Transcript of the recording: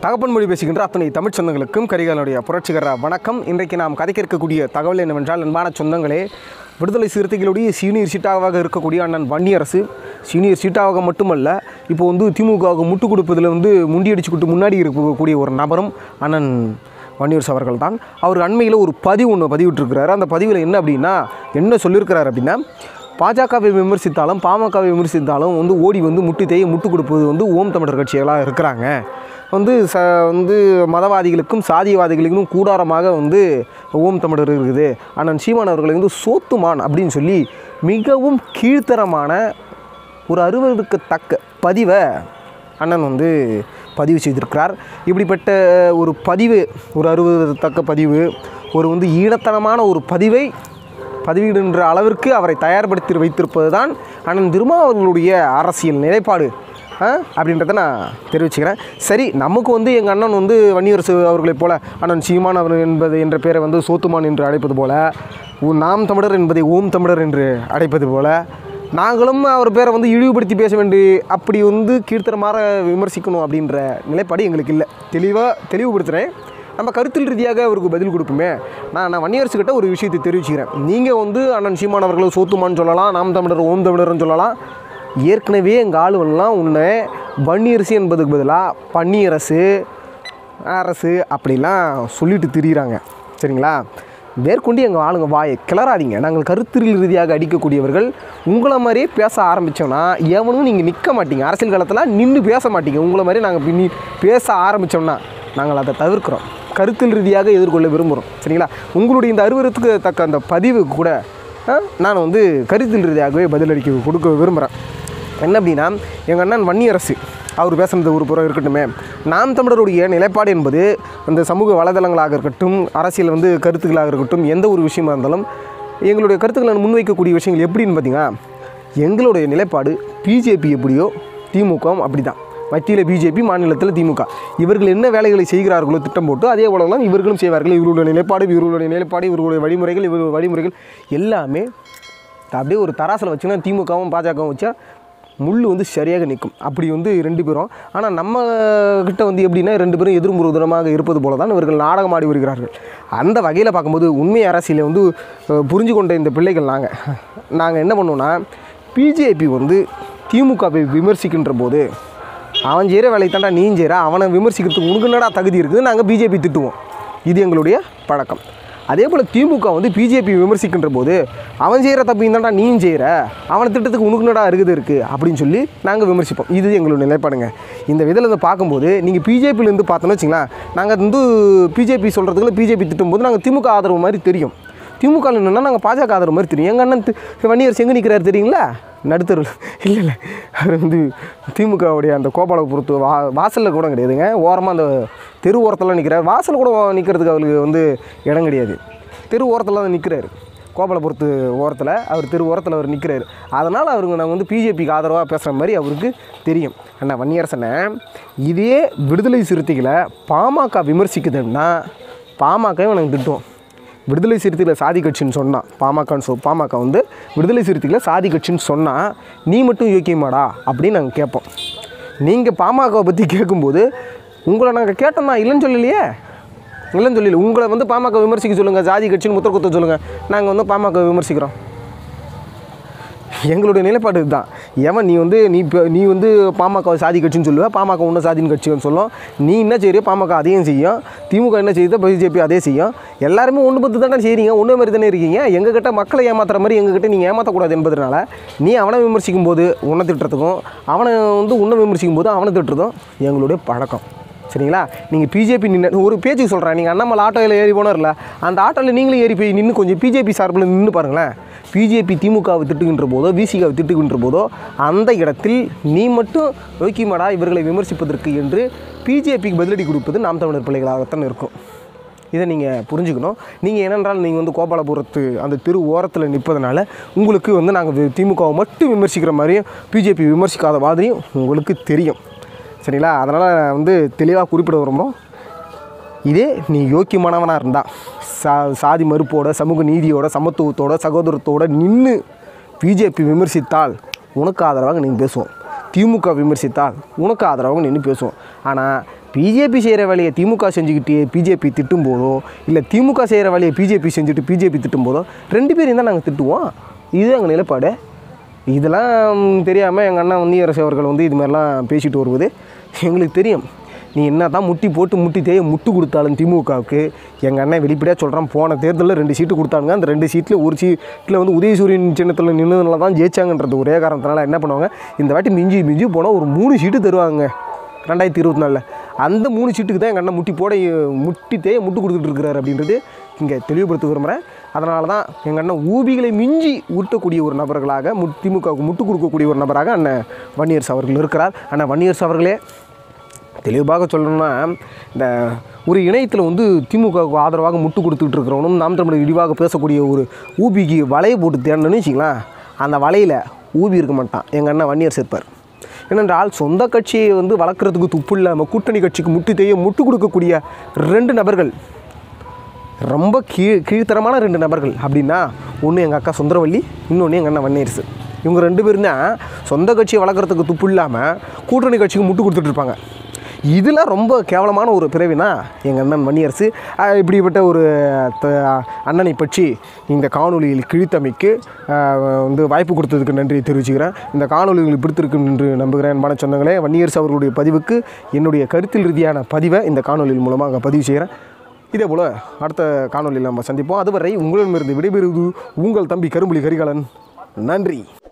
தகப்பன் மொழி பேசுகின்ற அத்தனை தமிழ் சொந்தங்களுக்கும் கரிகாலனுடைய புரட்சிகர வணக்கம் இன்றைக்கு நாம் கதைக்க இருக்கக்கூடிய தகவல் என்னவென்றால் அன்பான சொந்தங்களே விடுதலை சிறுத்தைகளுடைய சீனியர் சீட்டாவாக இருக்கக்கூடிய அண்ணன் வன்னியரசு சீனியர் சீட்டாவாக மட்டுமல்ல இப்போ வந்து திமுகவுக்கு முட்டு கொடுப்பதில் வந்து முண்டியடிச்சுக்கிட்டு முன்னாடி இருக்கக்கூடிய ஒரு நபரும் அண்ணன் வன்னியரசு அவர்கள் தான் அவர் அண்மையில் ஒரு பதிவு ஒன்று பதிவிட்டிருக்கிறாரு அந்த பதிவில் என்ன அப்படின்னா என்ன சொல்லியிருக்கிறார் அப்படின்னா பாஜகவை விமர்சித்தாலும் பாமகவை விமர்சித்தாலும் வந்து ஓடி வந்து முட்டு தேய் முட்டு கொடுப்பது வந்து ஓம் தமிழர் கட்சிகளாக இருக்கிறாங்க வந்து ச வந்து மதவாதிகளுக்கும் சாதியவாதிகளுக்கும் கூடாரமாக வந்து ஓம் தமிழர் இருக்குது அண்ணன் சீமான் அவர்களை வந்து சோத்துமான் அப்படின்னு சொல்லி மிகவும் கீழ்த்தரமான ஒரு அருவருக்கத்தக்க பதிவை அண்ணன் வந்து பதிவு செய்திருக்கிறார் இப்படிப்பட்ட ஒரு பதிவு ஒரு அருவருக்கத்தக்க பதிவு ஒரு வந்து ஈனத்தனமான ஒரு பதிவை பதிவிடுகின்ற அளவிற்கு அவரை தயார்படுத்தி வைத்திருப்பது தான் அண்ணன் திருமாவர்களுடைய அரசியல் நிலைப்பாடு ஆ? அப்படின்றத நான் தெரிவிச்சுக்கிறேன் சரி நமக்கு வந்து எங்கள் அண்ணன் வந்து வன்னியரசு அவர்களைப் போல அண்ணன் சீமான் அவர் என்பது என்ற பேரை வந்து சோத்துமான் என்று அழைப்பது போல உ- நாம் தமிழர் என்பதை ஓம் தமிழர் என்று அழைப்பது போல நாங்களும் அவர் பேரை வந்து இழிவுபடுத்தி பேச வேண்டி அப்படி வந்து கீழ்த்தரமாக விமர்சிக்கணும் அப்படின்ற நிலைப்பாடு எங்களுக்கு இல்லை தெளிவாக தெளிவுபடுத்துகிறேன் நம்ம கருத்தில் ரீதியாக அவருக்கு பதில் கொடுப்போமே நான் நான் வன்னியரசு கிட்ட ஒரு விஷயத்தை தெரிவிச்சுக்கிறேன் நீங்கள் வந்து அண்ணன் சீமான் அவர்களை சோத்துமான்னு சொல்லலாம் நாம் தமிழர் ஓம் தமிழர்னு சொல்லலாம் ஏற்கனவே எங்கள் ஆளுவெல்லாம் உன்னை வன்னியரசு என்பதுக்கு பதிலாக பன்னியரசு அரசு அப்படிலாம் சொல்லிட்டு திரியிறாங்க சரிங்களா மேற்கொண்டு எங்கள் ஆளுங்க வாயை கிளறாதீங்க நாங்கள் கருத்தில் ரீதியாக அடிக்கக்கூடியவர்கள் உங்களை மாதிரியே பேச ஆரம்பித்தோன்னா எவனும் நீங்கள் நிற்க மாட்டீங்க அரசியல் காலத்தில் நின்று பேச மாட்டீங்க உங்களை மாதிரி நாங்கள் பின்னி பேச ஆரம்பித்தோம்னா நாங்கள் அதை தவிர்க்கிறோம் கருத்தில் ரீதியாக எதிர்கொள்ள விரும்புகிறோம் சரிங்களா உங்களுடைய இந்த அருவருத்துக்கு தக்க அந்த பதிவு கூட ஆ, நான் வந்து கருத்தில் ரீதியாகவே பதிலளிக்க கொடுக்க விரும்புகிறேன் என்ன அப்படின்னா எங்கள் அண்ணன் வன்னியரசு அவர் பேசுனது ஒரு புறம் இருக்கட்டுமே நாம் தமிழருடைய நிலைப்பாடு என்பது அந்த சமூக வலைதளங்களாக இருக்கட்டும் அரசியல் வந்து கருத்துக்களாக இருக்கட்டும் எந்த ஒரு விஷயமா இருந்தாலும் எங்களுடைய கருத்துக்களை முன்வைக்கக்கூடிய விஷயங்கள் எப்படின்னு பார்த்தீங்கன்னா எங்களுடைய நிலைப்பாடு பிஜேபி எப்படியோ திமுகவும் அப்படி தான் மத்தியில் பிஜேபி மாநிலத்தில் திமுக இவர்கள் என்ன வேலைகளை செய்கிறார்களோ திட்டம் போட்டு அதே போலலாம் இவர்களும் செய்வார்கள் இவர்களுடைய நிலைப்பாடு இவர்களுடைய நிலைப்பாடு இவர்களுடைய வழிமுறைகள் இவர்களுடைய வழிமுறைகள் எல்லாமே அப்படியே ஒரு தராசில் வச்சுன்னா திமுகவும் பாஜகவும் வச்சா முள் வந்து சரியாக நிற்கும் அப்படி வந்து ரெண்டு பேரும் ஆனால் நம்ம கிட்ட வந்து எப்படின்னா ரெண்டு பேரும் எதிர்முருதனமாக இருப்பது போல தான் இவர்கள் நாடகம் ஆடி வருகிறார்கள் அந்த வகையில் பார்க்கும்போது உண்மை அரசியலை வந்து அஹ், புரிஞ்சு கொண்ட இந்த பிள்ளைகள் நாங்கள் நாங்கள் என்ன பண்ணுவோம்னா பிஜேபி வந்து திமுகவை விமர்சிக்கின்ற போது அவன் செய்கிற வேலையை தாண்டா நீ செய்கிற அவனை விமர்சிக்கிறதுக்கு உனக்கு என்னடா தகுதி இருக்குது நாங்கள் பிஜேபி திட்டுவோம் இது எங்களுடைய பழக்கம் அதே போல் திமுக வந்து பிஜேபி விமர்சிக்கின்ற போது அவன் செய்கிற தப்பு தாண்டா நீயும் செய்கிற அவனை திட்டத்துக்கு உனக்கு என்னடா இருக்குது இருக்குது அப்படின்னு சொல்லி நாங்கள் விமர்சிப்போம் இது எங்களுடைய நிலைப்பாடுங்க இந்த விதில் இருந்து பார்க்கும்போது நீங்கள் பிஜேபியிலேருந்து பார்த்தோன்னு வச்சிங்களேன் நாங்கள் வந்து பிஜேபி சொல்கிறதுக்குள்ள பிஜேபி திட்டும்போது நாங்கள் திமுக ஆதரவு மாதிரி தெரியும் திமுக என்னன்னா நாங்கள் பாஜக ஆதரவு மாதிரி தெரியும் எங்கள் அண்ணன் தி- வன்னியர் செங்க நிற்கிறாரு தெரியுங்களா நடுத்தருவில் இல்லை இல்லை அவர் வந்து திமுகவுடைய அந்த கோபாலபுரத்து வா வாசலில் கூட கிடையாதுங்க ஓரமாக அந்த தெரு ஓரத்தில் நிற்கிறார் வாசல் கூட நிற்கிறதுக்கு அவருக்கு வந்து இடம் கிடையாது தெரு ஓரத்தில் தான் நிற்கிறாரு கோபாலபுரத்து ஓரத்தில் அவர் தெரு ஓரத்தில் அவர் நிற்கிறாரு அதனால் அவருக்கு நாங்கள் வந்து பிஜேபிக்கு ஆதரவாக பேசுகிற மாதிரி அவருக்கு தெரியும் அண்ணா வன்னியரசனை இதே விடுதலை சிறுத்தைகளை பாமக விமர்சிக்குதுன்னா பாமகவும் எனக்கு திட்டுவோம் விடுதலை சிறுத்தைகளை சாதி கட்சின்னு சொன்னான் பாமகன்னு சொல் பாமக வந்து விடுதலை சிறுத்தைகளை சாதி கட்சின்னு சொன்னால் நீ மட்டும் யோக்கியமாடா அப்படின்னு நாங்கள் கேட்போம் நீங்கள் பாமகவை பற்றி கேட்கும்போது உங்களை நாங்கள் கேட்டோம்னா இல்லைன்னு சொல்லலையே இல்லைன்னு சொல்லல உங்களை வந்து பாமக விமர்சிக்க சொல்லுங்கள் ஜாதி கட்சின்னு முத்திர குத்த சொல்லுங்கள் நாங்கள் வந்து பாமக விமர்சிக்கிறோம் எங்களுடைய நிலைப்பாடு இதுதான் எவன் நீ வந்து நீ இப்போ நீ வந்து பாமக சாதி கட்சின்னு சொல்லுவ பாமக உன்ன சாதின்னு கட்சின்னு சொல்லும் நீ என்ன செய்யறியோ பாமக அதையும் செய்யும் திமுக என்ன செய்யுதோ பிஜேபி அதே செய்யும் எல்லாருமே ஒன்று பத்து தானே செய்கிறீங்க ஒன்றே மாதிரி தானே இருக்கீங்க எங்ககிட்ட மக்களை ஏமாத்துற மாதிரி எங்ககிட்ட நீங்கள் ஏமாற்றக்கூடாது என்பதனால நீ அவனை விமர்சிக்கும் போது உன்னை திட்டுறதுக்கும் அவனை வந்து உன்னை விமர்சிக்கும் போது அவனை திட்டுறதும் எங்களுடைய பழக்கம் சரிங்களா நீங்கள் பிஜேபி நின்று ஒரு பேச்சுக்கு சொல்கிறேன் நீங்கள் அண்ணாமலை ஆட்டோவில் ஏறி போனார்ல அந்த ஆட்டோவில் நீங்களும் ஏறி போய் நின்று கொஞ்சம் பிஜேபி சார்பில் நின்று பாருங்களேன் பிஜேபி திமுகவை திட்டுகின்ற போதோ விசிகாவை திட்டுகின்ற போதோ அந்த இடத்தில் நீ மட்டும் யோக்கியமாடா இவர்களை விமர்சிப்பதற்கு என்று பிஜேபிக்கு பதிலடி கொடுப்பது நாம் தமிழர் பிள்ளைகளாகத்தான் இருக்கும் இதை நீங்கள் புரிஞ்சுக்கணும் நீங்கள் என்னென்றால் நீங்கள் வந்து கோபாலபுரத்து அந்த தெரு ஓரத்தில் நிற்பதனால உங்களுக்கு வந்து நாங்கள் திமுகவை மட்டும் விமர்சிக்கிற மாதிரியும் பிஜேபி விமர்சிக்காத மாதிரியும் உங்களுக்கு தெரியும் சரிங்களா அதனால் வந்து தெளிவாக குறிப்பிட விரும்புகிறோம் இதே நீ யோக்கியமானவனாக இருந்தா சா சாதி மறுப்போட சமூக நீதியோட சமத்துவத்தோட சகோதரத்தோட நின்று பிஜேபி விமர்சித்தால் உனக்கு ஆதரவாக நீங்கள் பேசுவோம் திமுக விமர்சித்தால் உனக்கு ஆதரவாக நின்று பேசுவோம் ஆனால் பிஜேபி செய்கிற வேலையை திமுக செஞ்சுக்கிட்டு பிஜேபி திட்டும் போதோ இல்லை திமுக செய்கிற வேலையை பிஜேபி செஞ்சுட்டு பிஜேபி திட்டும் போதோ ரெண்டு பேரையும் தான் நாங்கள் திட்டுவோம் இது எங்கள் நிலைப்பாடு இதெல்லாம் தெரியாமல் எங்கள் அண்ணன் வன்னியரசு அவர்கள் வந்து இது மாதிரிலாம் பேசிட்டு வருவது எங்களுக்கு தெரியும் நீ என்ன தான் முட்டி போட்டு முட்டி தேய முட்டு கொடுத்தாலும் திமுகவுக்கு எங்கள் அண்ணன் வெளிப்படையாக சொல்கிறான் போன தேர்தலில் ரெண்டு சீட்டு கொடுத்தாங்க அந்த ரெண்டு சீட்டில் ஒரு சீட்டில் வந்து உதயசூரியன் சின்னத்தில் நின்னதுனால தான் ஜெயிச்சாங்கன்றது ஒரே காரணத்தினால என்ன பண்ணுவாங்க இந்த வாட்டி மிஞ்சி மிஞ்சி போனால் ஒரு மூணு சீட்டு தருவாங்க ரெண்டாயிரத்தி இருபத்தி நாலில் அந்த மூணு சீட்டுக்கு தான் எங்கள் அண்ணன் முட்டி போட முட்டி தேய முட்டு கொடுத்துட்டு இருக்கிறாரு அப்படின்றது இங்கே தெளிவுபடுத்த விரும்புகிறேன் அதனால தான் எங்கள் அண்ணன் ஊபிகளை மிஞ்சி ஊட்டக்கூடிய ஒரு நபர்களாக மு திமுகவுக்கு முட்டு கொடுக்கக்கூடிய ஒரு நபராக அண்ணன் வன்னியர்ஸ் அவர்கள் இருக்கிறார் அண்ணன் வன்னியர்ஸ் அவர்களே தெளிவாக சொல்லணும்னா இந்த ஒரு இணையத்தில் வந்து திமுகவுக்கு ஆதரவாக முட்டு கொடுத்துட்டு இருக்கிறவனும் நாம் தமிழர் இழிவாக பேசக்கூடிய ஒரு ஊபிக்கு வலையை போட்டு தேடணும்னு வச்சிங்களேன் அந்த வலையில் ஊபி இருக்க மாட்டான் எங்கள் அண்ணன் வன்னியர் சேர்ப்பார் ஏனென்றால் சொந்த கட்சியை வந்து வளர்க்குறதுக்கு துப்பு இல்லாமல் கூட்டணி கட்சிக்கு முட்டு தேய முட்டு கொடுக்கக்கூடிய ரெண்டு நபர்கள் ரொம்ப கீழ் கீழ்த்தரமான ரெண்டு நபர்கள் அப்படின்னா ஒன்று எங்கள் அக்கா சுந்தரவள்ளி இன்னொன்று எங்கள் அண்ணன் வன்னியரசு இவங்க ரெண்டு பேரும் தான் சொந்த கட்சியை வளர்க்குறதுக்கு துப்பு இல்லாமல் கூட்டணி கட்சிக்கு முட்டு கொடுத்துட்டு இருப்பாங்க இதில் ரொம்ப கேவலமான ஒரு பிறவினா எங்கள் அண்ணன் வன்னியரசு ஆஹ், இப்படிப்பட்ட ஒரு த- அண்ணனை பற்றி இந்த காணொளியில் கிழித்தமைக்கு ஆஹ், வந்து வாய்ப்பு கொடுத்ததுக்கு நன்றி தெரிவிச்சுக்கிறேன் இந்த காணொளிகள் பிடித்திருக்கும் என்று நம்புகிறேன் மன சொந்தங்களே வன்னியரசு அவர்களுடைய பதிவுக்கு என்னுடைய கருத்தில் ரீதியான பதிவை இந்த காணொளியின் மூலமாக பதிவு செய்கிறேன் இதே போல் அடுத்த காணொளியில் நம்ம சந்திப்போம் அதுவரை உங்களிடமிருந்து விடைபெறுவது உங்கள் தம்பி கரும்புலி கரிகாலன் நன்றி